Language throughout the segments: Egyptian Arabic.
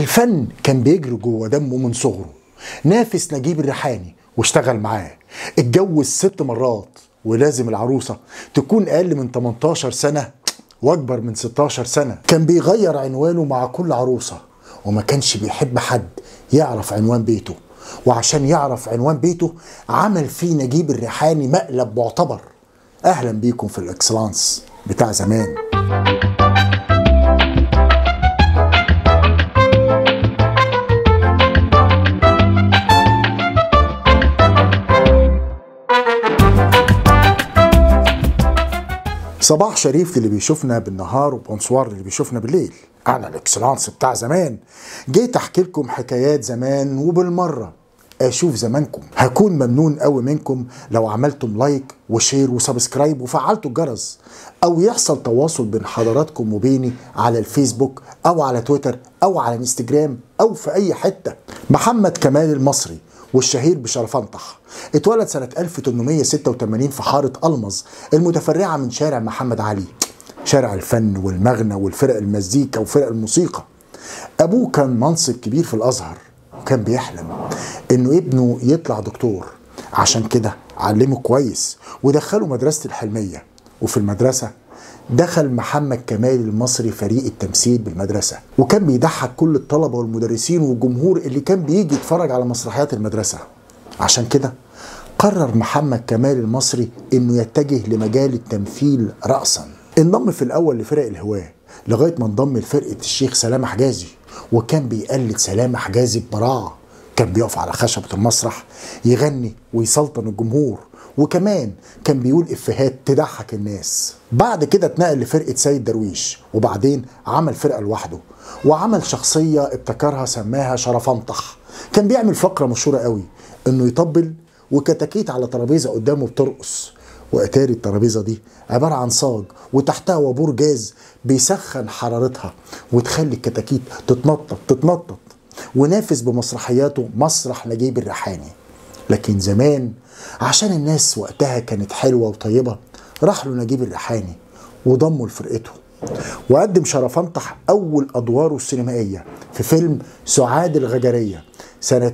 الفن كان بيجري جوه دمه من صغره نافس نجيب الريحاني واشتغل معاه اتجوز ست مرات ولازم العروسة تكون أقل من 18 سنة وأكبر من 16 سنة كان بيغير عنوانه مع كل عروسة وما كانش بيحب حد يعرف عنوان بيته وعشان يعرف عنوان بيته عمل فيه نجيب الريحاني مقلب معتبر أهلا بيكم في الإكسلانس بتاع زمان صباح شريف للي بيشوفنا بالنهار وبونسوار للي بيشوفنا بالليل انا الاكسلانس بتاع زمان جيت احكي لكم حكايات زمان وبالمره اشوف زمانكم هكون ممنون قوي منكم لو عملتم لايك وشير وسبسكرايب وفعلتوا الجرس او يحصل تواصل بين حضراتكم وبيني على الفيسبوك او على تويتر او على انستجرام او في اي حته محمد كمال المصري والشهير بشرفنطح اتولد سنة 1886 في حارة ألمظ المتفرعة من شارع محمد علي شارع الفن والمغنى والفرق المزيكا وفرق الموسيقى أبوه كان منصب كبير في الأزهر وكان بيحلم إنه ابنه يطلع دكتور عشان كده علمه كويس ودخله مدرسة الحلمية وفي المدرسة دخل محمد كمال المصري فريق التمثيل بالمدرسة وكان بيضحك كل الطلبة والمدرسين والجمهور اللي كان بيجي يتفرج على مسرحيات المدرسة عشان كده قرر محمد كمال المصري انه يتجه لمجال التمثيل رأسا انضم في الاول لفرق الهواة لغاية ما انضم لفرقة الشيخ سلام حجازي وكان بيقلد سلام حجازي ببراعة كان بيقف على خشبة المسرح يغني ويسلطن الجمهور وكمان كان بيقول افيهات تضحك الناس بعد كده اتنقل لفرقه سيد درويش وبعدين عمل فرقه لوحده وعمل شخصيه ابتكرها سماها شرفنطح كان بيعمل فقره مشهوره قوي انه يطبل وكتاكيت على ترابيزه قدامه بترقص واتاري الترابيزه دي عباره عن صاج وتحتها وابور جاز بيسخن حرارتها وتخلي الكتاكيت تتنطط تتنطط ونافس بمسرحياته مسرح نجيب الريحاني لكن زمان عشان الناس وقتها كانت حلوه وطيبه راح له نجيب الريحاني وضمه لفرقته وقدم شرفنطح اول ادواره السينمائيه في فيلم سعاد الغجريه سنه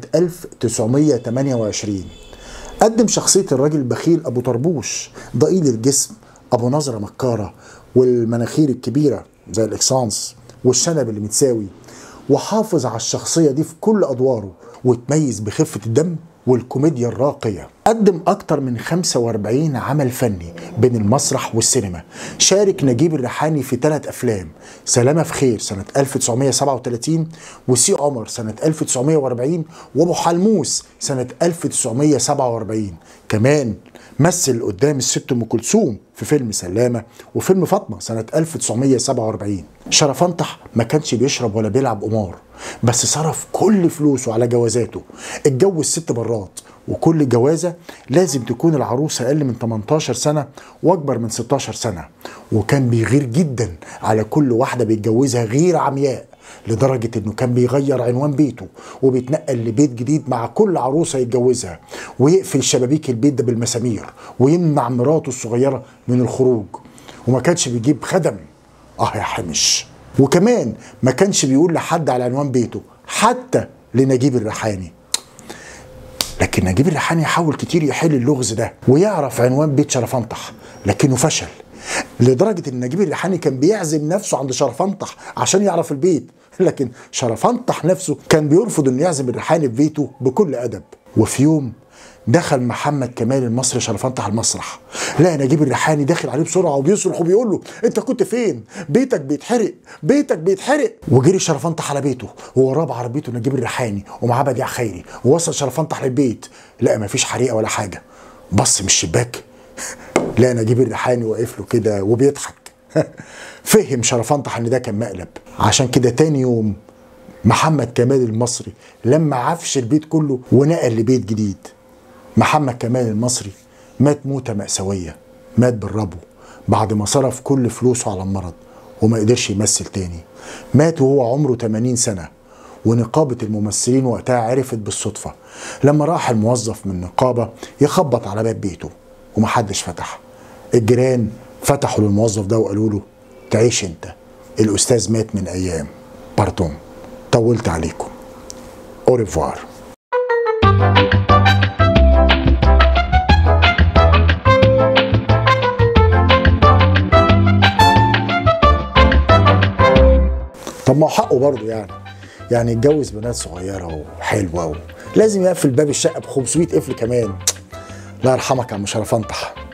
1928 قدم شخصيه الراجل البخيل ابو طربوش ضئيل الجسم ابو نظره مكاره والمناخير الكبيره زي الاكسانس والشنب اللي متساوي وحافظ على الشخصيه دي في كل ادواره وتميز بخفه الدم والكوميديا الراقية قدم أكتر من 45 عمل فني بين المسرح والسينما شارك نجيب الريحاني في ثلاث أفلام سلامة في خير سنة 1937 وسي عمر سنة 1940 وأبو حلموس سنة 1947 كمان مثل قدام الست ام كلثوم في فيلم سلامه وفيلم فاطمه سنه 1947 شرفنطح ما كانش بيشرب ولا بيلعب قمار بس صرف كل فلوسه على جوازاته اتجوز ست مرات وكل جوازة لازم تكون العروسة أقل من 18 سنة وأكبر من 16 سنة وكان بيغير جدا على كل واحدة بيتجوزها غير عمياء لدرجة انه كان بيغير عنوان بيته وبيتنقل لبيت جديد مع كل عروسة يتجوزها ويقفل شبابيك البيت ده بالمسامير ويمنع مراته الصغيرة من الخروج وما كانش بيجيب خدم اه يا حمش وكمان ما كانش بيقول لحد على عنوان بيته حتى لنجيب الريحاني لكن نجيب الريحاني حاول كتير يحل اللغز ده ويعرف عنوان بيت شرفنطح لكنه فشل لدرجة ان نجيب الريحاني كان بيعزم نفسه عند شرفنطح عشان يعرف البيت لكن شرفنطح نفسه كان بيرفض انه يعزم الريحاني في بيته بكل ادب وفي يوم دخل محمد كمال المصري شرفنطح المسرح لقى نجيب الريحاني داخل عليه بسرعه وبيصرخ وبيقول له انت كنت فين بيتك بيتحرق بيتك بيتحرق وجري شرفنطح على بيته ووراه بعربيته نجيب الريحاني ومعاه بديع خيري ووصل شرفنطح للبيت لقى مفيش حريقه ولا حاجه بص من الشباك لقى نجيب الريحاني واقف له كده وبيضحك فهم شرفنطح ان ده كان مقلب عشان كده تاني يوم محمد كمال المصري لما عفش البيت كله ونقل لبيت جديد محمد كمال المصري مات موتة مأساوية مات بالربو بعد ما صرف كل فلوسه على المرض وما قدرش يمثل تاني مات وهو عمره 80 سنة ونقابة الممثلين وقتها عرفت بالصدفة لما راح الموظف من النقابة يخبط على باب بيته ومحدش فتح الجيران فتحوا للموظف ده وقالوا له تعيش انت الاستاذ مات من ايام بارتون طولت عليكم اوريفوار طب ما هو حقه برضه يعني يعني يتجوز بنات صغيره وحلوه و... لازم يقفل باب الشقه ب 500 قفل كمان الله يرحمك يا عم شرف انطح